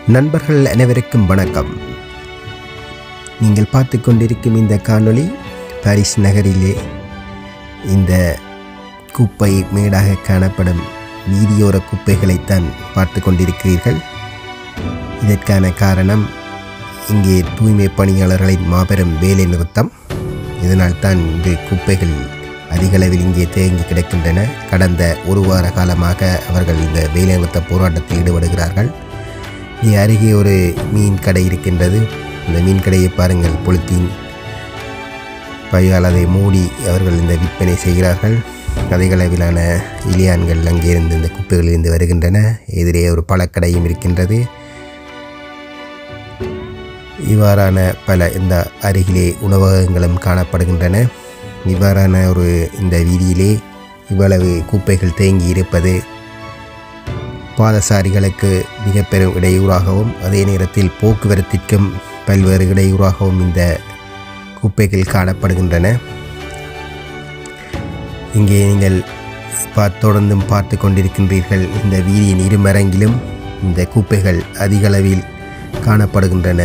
நண்பர்கள் அனைவருக்கும் வணக்கம் நீங்கள் பார்த்து கொண்டிருக்கும் இந்த காணொளி பாரிஸ் நகரிலே இந்த குப்பை மேடாக காணப்படும் வீதியோர குப்பைகளைத்தான் பார்த்து கொண்டிருக்கிறீர்கள் இதற்கான காரணம் இங்கே தூய்மை பணியாளர்களின் மாபெரும் வேலை நிறுத்தம் இதனால் தான் இந்த குப்பைகள் அதிகளவில் இங்கே தேங்கி கிடக்கின்றன கடந்த ஒரு வார காலமாக அவர்கள் இந்த வேலை நிறுத்த போராட்டத்தில் ஈடுபடுகிறார்கள் இங்கே அருகே ஒரு மீன் கடை இருக்கின்றது இந்த மீன் கடையை பாருங்கள் பொலித்தீன் பையால் அதை மூடி அவர்கள் இந்த விற்பனை செய்கிறார்கள் அதிகளவிலான இலியான்கள் அங்கே இருந்து இந்த குப்பைகளிலிருந்து வருகின்றன எதிரே ஒரு பழக்கடையும் இருக்கின்றது இவ்வாறான பல இந்த அருகிலே உணவகங்களும் காணப்படுகின்றன இவ்வாறான ஒரு இந்த வீதியிலே இவ்வளவு குப்பைகள் தேங்கி இருப்பது பாதசாரிகளுக்கு மிக பெரும் இடையூறாகவும் அதே நேரத்தில் போக்குவரத்திற்கும் பல்வேறு இடையூறாகவும் இந்த குப்பைகள் காணப்படுகின்றன இங்கே நீங்கள் பா தொடர்ந்தும் பார்த்து கொண்டிருக்கின்றீர்கள் இந்த வீதியின் இருமரங்கிலும் இந்த குப்பைகள் அதிகளவில் காணப்படுகின்றன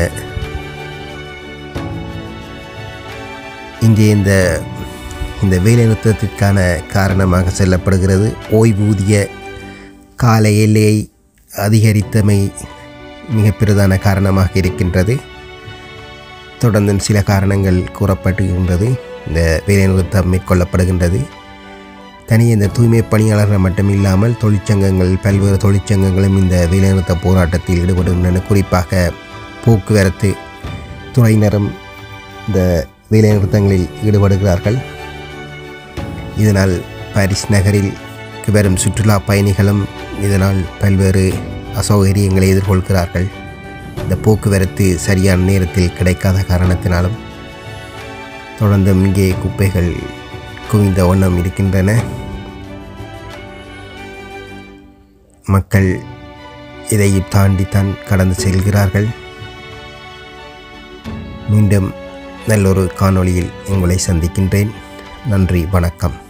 இங்கே இந்த இந்த வேலைநிறுத்தத்திற்கான காரணமாக சொல்லப்படுகிறது ஓய்வூதிய கால எல்லையை அதிகரித்தமை மிக பிரதான காரணமாக இருக்கின்றது தொடர்ந்து சில காரணங்கள் கூறப்படுகின்றது இந்த வேலைநிறுத்தம் மேற்கொள்ளப்படுகின்றது தனியே இந்த தூய்மை பணியாளர்கள் மட்டும் இல்லாமல் தொழிற்சங்கங்கள் பல்வேறு தொழிற்சங்கங்களும் இந்த வேலைநிறுத்த போராட்டத்தில் ஈடுபடுகின்றன குறிப்பாக போக்குவரத்து துறையினரும் இந்த வேலைநிறுத்தங்களில் ஈடுபடுகிறார்கள் இதனால் பாரிஸ் நகரில் வரும் சுற்றுலா பயணிகளும் இதனால் பல்வேறு அசௌகரியங்களை எதிர்கொள்கிறார்கள் இந்த போக்குவரத்து சரியான நேரத்தில் கிடைக்காத காரணத்தினாலும் தொடர்ந்து இங்கே குப்பைகள் குவிந்த வண்ணம் இருக்கின்றன மக்கள் இதையும் தாண்டித்தான் கடந்து செல்கிறார்கள் மீண்டும் நல்லொரு காணொளியில் உங்களை சந்திக்கின்றேன் நன்றி வணக்கம்